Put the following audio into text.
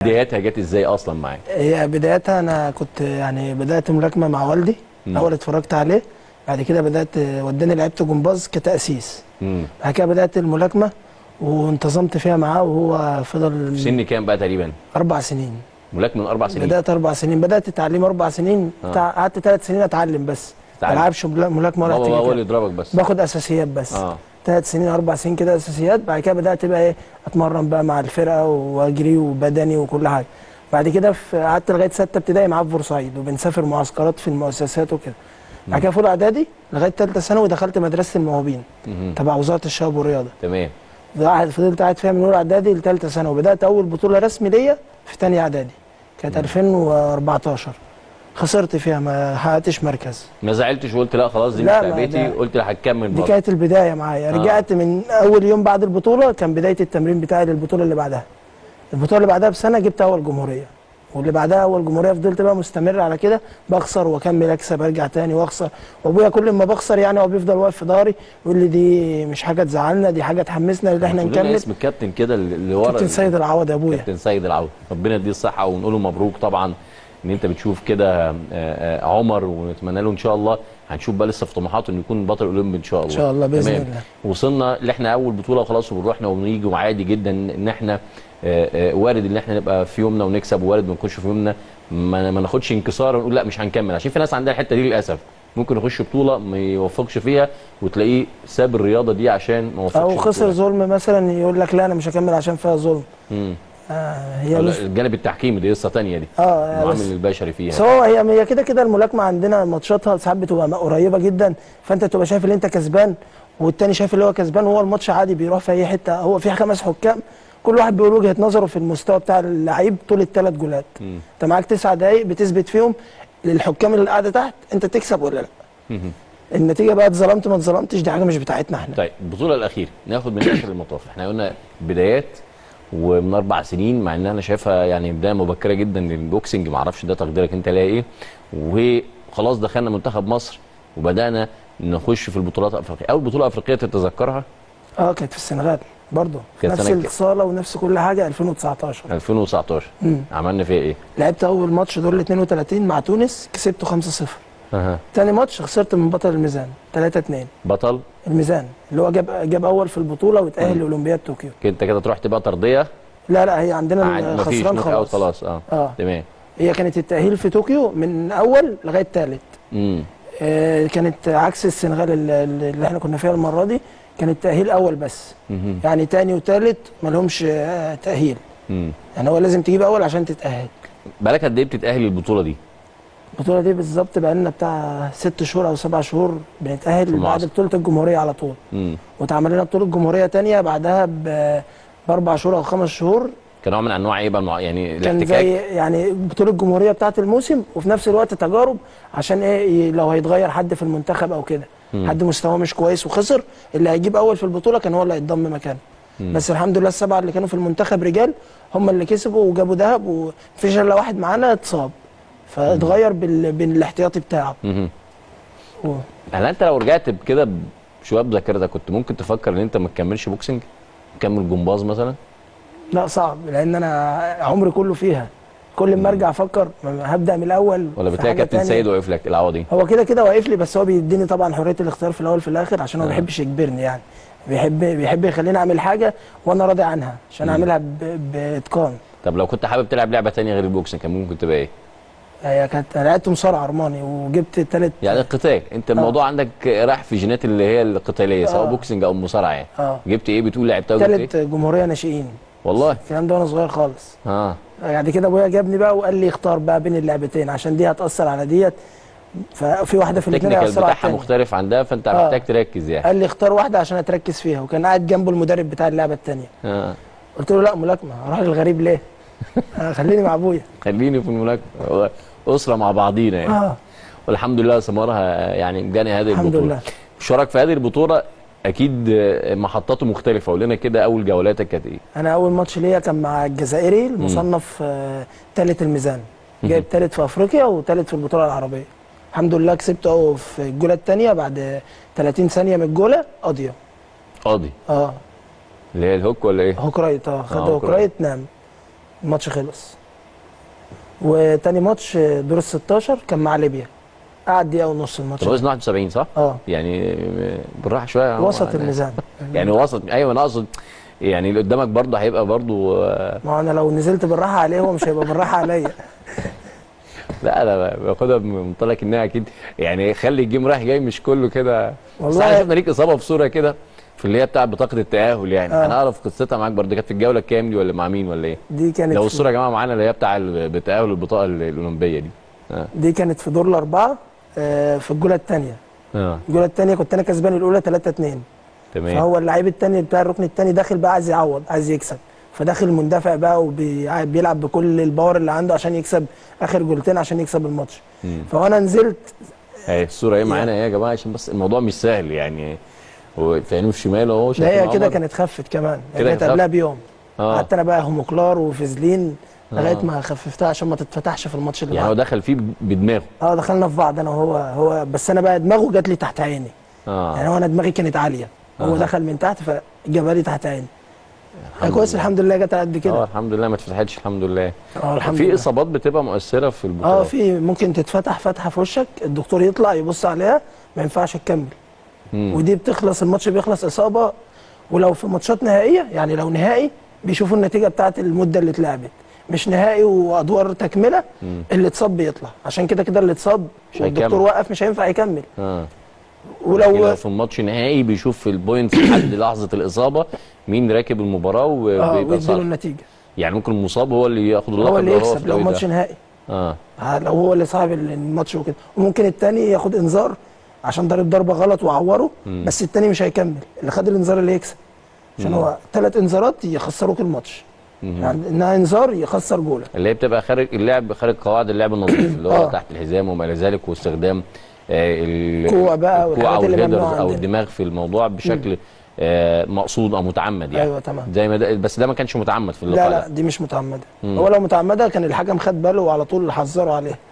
بداياتها جت ازاي اصلا معاك هي بدايتها انا كنت يعني بدات ملاكمه مع والدي مم. اول اتفرجت عليه بعد كده بدات وداني لعبت جمباز كتاسيس امم بعد كده بدات الملاكمه وانتظمت فيها معاه وهو فضل سن كام بقى تقريبا اربع سنين ملاكمه من اربع سنين بدات اربع سنين بدات التعليم اربع سنين آه. بتاع- قعدت ثلاث سنين اتعلم بس ما تتعلم. العبش ملا- ملاكمه ولا بابا احتكاك. هو اللي يضربك بس باخد اساسيات بس اه ثلاث سنين اربع سنين كده اساسيات بعد كده بدات بقى ايه اتمرن بقى مع الفرقه واجري وبدني وكل حاجه بعد كده في قعدت لغايه سته ابتدائي معاه في بورسعيد وبنسافر معسكرات في المؤسسات وكده بعد كده في اولى اعدادي لغايه ثالثه ثانوي دخلت مدرسه الموهوبين مهم. تبع وزاره الشباب والرياضه تمام قاعد فضلت قاعد فيها من اولى اعدادي لثالثه ثانوي بدات اول بطوله رسمي ليا في ثانيه اعدادي كانت 2014 خسرت فيها ما حققتش مركز ما زعلتش وقلت لا خلاص دي مش لا، ما لعبتي ده- قلت لا هكمل دي برضه كانت البدايه معايا آه. رجعت من اول يوم بعد البطوله كان بدايه التمرين بتاعي للبطوله اللي بعدها البطوله اللي بعدها بسنه جبت اول جمهوريه واللي بعدها اول جمهوريه فضلت بقى مستمر على كده بخسر واكمل اكسب ارجع تاني واخسر وابويا كل ما بخسر يعني هو بيفضل واقف في ظهري يقول لي دي مش حاجه تزعلنا دي حاجه تحمسنا ان احنا تقول لنا نكمل اسم الكابتن كده اللي ورا كابتن سيد العوض يا ابويا كابتن سيد العوض ربنا يديه الصحه ونقول له مبروك طبعا ان انت بتشوف كده آه، آه، عمر ونتمنى له ان شاء الله هنشوف بقى لسه في طموحاته انه يكون بطل اولمبي ان شاء الله ان شاء الله باذن تمام. الله وصلنا اللي احنا اول بطوله وخلاص وبنروحنا وبنيجي وعادي جدا ان احنا آه، آه، وارد ان احنا نبقى في يومنا ونكسب وارد ما نكونش في يومنا ما, ما ناخدش انكسار ونقول لا مش هنكمل عشان في ناس عندها الحته دي للاسف ممكن يخش بطوله ما يوفقش فيها وتلاقيه ساب الرياضه دي عشان ما وفقش او في خسر البطولة. ظلم مثلا يقول لك لا انا مش هكمل عشان فيها ظلم مم. آه هي لا، مش الجانب التحكيمي دي قصه ثانيه دي اه المعامل بس البشري بس فيها هو هي هي كده كده الملاكمه عندنا ماتشاتها ساعات بتبقى قريبه جدا فانت تبقى شايف ان انت كسبان والتاني شايف اللي هو كسبان وهو الماتش عادي بيروح في اي حته هو في خمس حكام كل واحد بيقول وجهه نظره في المستوى بتاع اللعيب طول الثلاث جولات مم. انت معاك تسع دقائق بتثبت فيهم للحكام اللي قاعده تحت انت تكسب ولا لا مهم. النتيجه بقى اتظلمت ما اتظلمتش دي حاجه مش بتاعتنا احنا طيب البطوله الاخيره ناخد من اخر المطاف احنا قلنا بدايات ومن اربع سنين مع ان انا شايفها يعني بدايه مبكره جدا للبوكسنج ما اعرفش ده تقديرك انت ليها ايه وخلاص دخلنا منتخب مصر وبدانا نخش في البطولات الافريقيه اول بطوله افريقيه تتذكرها اه كانت في السنغال برضه كانت نفس سنة كام؟ الصاله ونفس كل حاجه 2019 2019 مم. عملنا فيها ايه لعبت اول ماتش دور ال 32 مع تونس كسبته 5-0 اها تاني ماتش خسرت من بطل الميزان 3 2 بطل الميزان اللي هو جاب جاب اول في البطوله وتاهل لاولمبياد طوكيو انت كده تروح تبقى ترضيه لا لا هي عندنا عاد مفيش الخسران نوك اوت خلاص خلاص اه اه تمام هي كانت التاهيل في طوكيو من اول لغايه ثالث امم آه كانت عكس السنغال اللي, اللي احنا كنا فيها المره دي كانت تاهيل اول بس مهم. يعني تاني وتالت ما لهمش آه تاهيل امم يعني هو لازم تجيب اول عشان تتاهل بالك قد ايه بتتاهل للبطوله دي البطوله دي بالظبط بقى لنا بتاع ست شهور او سبع شهور بنتاهل بعد معسكر. بطوله الجمهوريه على طول امم واتعمل لنا بطوله جمهوريه تانية بعدها ب- باربع شهور او خمس شهور كنوع من انواع ايه بقى المع- يعني كان الاحتكاك زي يعني بطوله الجمهوريه بتاعه الموسم وفي نفس الوقت تجارب عشان ايه ي- لو هيتغير حد في المنتخب او كده مم. حد مستواه مش كويس وخسر اللي هيجيب اول في البطوله كان هو اللي هيتضم مكانه مم. بس الحمد لله السبعه اللي كانوا في المنتخب رجال هم اللي كسبوا وجابوا ذهب ومفيش الا واحد معانا اتصاب فاتغير بال... بالاحتياطي بتاعه مهم. و- هل انت لو رجعت كده بشويه بذاكرتك كنت ممكن تفكر ان انت ما تكملش بوكسنج تكمل جمباز مثلا لا صعب لان انا عمري كله فيها كل ما ارجع افكر هبدا من الاول ولا في بتلاقي حاجة كابتن تانية. سيد واقف لك العوضي هو كده كده واقف لي بس هو بيديني طبعا حريه الاختيار في الاول في الاخر عشان هو آه. ما بيحبش يجبرني يعني بيحب بيحب يخليني اعمل حاجه وانا راضي عنها عشان مم. اعملها ب- باتقان طب لو كنت حابب تلعب لعبه تانية غير البوكسنج كان ممكن تبقى ايه هي كانت أنا لعبت مصارعه ارماني وجبت تالت يعني القتال انت الموضوع عندك راح في جينات اللي هي القتاليه سواء آه. بوكسنج او مصارعه يعني اه جبت ايه بتقول لعبتها وجبت تالت ايه جمهوريه ناشئين والله الكلام ده وانا صغير خالص اه بعد كده ابويا جابني بقى وقال لي اختار بقى بين اللعبتين عشان دي هتاثر على ديت ففي واحده في الاثنين التكنيكال هيأثروا على بتاعها التانية. مختلف عن ده فانت آه. محتاج تركز يعني قال لي اختار واحده عشان اتركز فيها وكان قاعد جنبه المدرب بتاع اللعبه الثانيه آه. قلت له لا ملاكمه اروح للغريب ليه آه، خليني مع ابويا خليني في الملاكمه هو اسره مع بعضينا يعني اه والحمد لله ثمارها يعني جاني هذه الحمد البطوله لله شارك في هذه البطوله اكيد آه، محطاته مختلفه قول لنا كده اول جولاتك كانت ايه انا اول ماتش ليا كان مع الجزائري المصنف ثالث الميزان جايب ثالث في افريقيا وثالث في البطوله العربيه الحمد لله كسبته اهو في الجوله الثانيه بعد 30 ثانيه من الجوله قاضيه قاضي اه اللي هي الهوك ولا ايه هوك رايت اه خد آه، هوك هوك رايت نام الماتش خلص وتاني ماتش دور ال 16 كان مع ليبيا قعد دقيقه ونص الماتش طب وزن 71 صح؟ اه يعني بالراحه شويه وسط يعني- الميزان يعني وسط ايوه انا اقصد يعني اللي قدامك برضه هيبقى برضه آه، ما هو انا لو نزلت بالراحه عليه هو مش هيبقى بالراحه عليا لا انا باخدها من منطلق انها اكيد يعني خلي الجيم رايح جاي مش كله كده والله- بس احنا شفنا ليك اصابه في صوره كده في اللي هي بتاعه بطاقه التاهل يعني آه. انا اعرف قصتها معاك برضه كانت في الجوله الكام دي ولا مع مين ولا ايه؟ دي كانت لو في- الصوره يا جماعه معانا اللي هي بتاع ال- بتاهل البطاقه ال- الاولمبيه دي اه دي كانت في دور الاربعه آه، في الجوله الثانيه اه الجوله الثانيه كنت انا كسبان الاولى 3 2 تمام فهو اللعيب الثاني بتاع الركن الثاني داخل بقى عايز يعوض عايز يكسب فداخل مندفع بقى وبيلعب بكل الباور اللي عنده عشان يكسب اخر جولتين عشان يكسب الماتش مم. فانا نزلت اهي الصوره ايه معانا ايه يا جماعه عشان بس الموضوع مش سهل يعني هو في عينه الشمال اهو ده شايفين هي كده عمر؟ كانت خفت كمان كده كانت كانت قبلها خفت؟ بيوم اه قعدت انا بقى هوموكلار وفازلين لغايه آه. ما خففتها عشان ما تتفتحش في الماتش اللي يعني هو بعده دخل فيه بدماغه اه دخلنا في بعض انا وهو هو بس انا بقى دماغه جات لي تحت عيني يعني اه هو انا دماغي كانت عاليه هو آه. دخل من تحت فجابها لي تحت عيني الحمد كويس لله. الحمد لله جت قد اه كده الحمد لله ما اتفتحتش الحمد لله اه الحمد في لله اصابات بتبقى مؤثره في البطوله اه في ممكن تتفتح فتحه في وشك الدكتور يطلع يبص عليها ما ينفعش تكمل مم. ودي بتخلص الماتش بيخلص اصابه ولو في ماتشات نهائيه يعني لو نهائي بيشوفوا النتيجه بتاعت المده اللي اتلعبت مش نهائي وادوار تكمله مم. اللي اتصاب بيطلع عشان كده كده اللي اتصاب مش والدكتور هيكمل. وقف مش هينفع يكمل اه ولو ولو في الماتش نهائي بيشوف في البوينتس لحد لحظه الاصابه مين راكب المباراه اه وبيبقى ويديله صالح النتيجه يعني ممكن المصاب هو اللي ياخد اللقب هو اللي لو في يكسب لو التوقيت ماتش ده. نهائي اه ها، لو هو اللي صاحب الماتش وكده وممكن التاني ياخد انذار عشان ضرب ضربه غلط وعوره مم. بس التاني مش هيكمل اللي خد الانذار اللي يكسب عشان مم. هو ثلاث انذارات يخسروك الماتش مهم. يعني انها انذار يخسر جوله اللي هي بتبقى خارج اللعب خارج قواعد اللعب النظيف اللي هو آه. تحت الحزام وما الى ذلك واستخدام آه، ال- الكوع بقى الكوع والحاجات او اللي ممنوعة الهيدرز او عندنا. الدماغ في الموضوع بشكل آه، مقصود او متعمد يعني ايوه تمام زي ما ده بس ده ما كانش متعمد في اللقاء لا ده لا دي مش متعمده مم. هو لو متعمده كان الحكم خد باله وعلى طول حذره عليها